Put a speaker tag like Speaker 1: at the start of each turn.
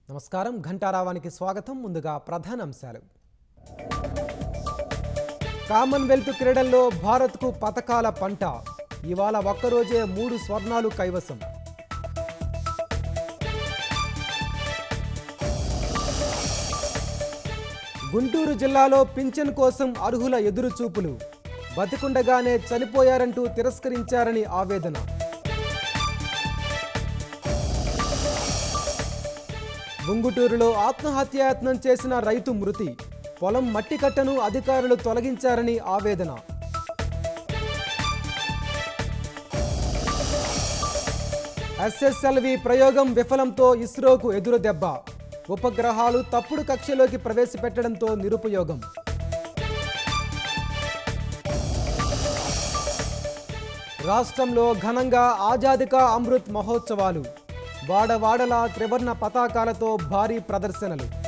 Speaker 1: నమస్కారం ఘంటారావానికి స్వాగతం ముందుగా ప్రధాన అంశాలు కామన్వెల్త్ క్రీడల్లో భారత్కు పతకాల పంట ఇవాళ ఒక్కరోజే మూడు స్వర్ణాలు కైవసం గుంటూరు జిల్లాలో పింఛన్ కోసం అర్హుల ఎదురుచూపులు బతికుండగానే చనిపోయారంటూ తిరస్కరించారని ఆవేదన గుంగుటూరులో ఆత్మహత్యాయత్నం చేసిన రైతు మృతి పొలం మట్టి కట్టను అధికారులు తొలగించారని ఆవేదన ఎస్ఎస్ఎల్వి ప్రయోగం విఫలంతో ఇస్రోకు ఎదురు దెబ్బ ఉపగ్రహాలు తప్పుడు కక్షలోకి ప్రవేశపెట్టడంతో నిరుపయోగం రాష్ట్రంలో ఘనంగా ఆజాదీ కా అమృత్ మహోత్సవాలు వాడవాడల త్రివర్ణ పతాకాలతో భారీ ప్రదర్శనలు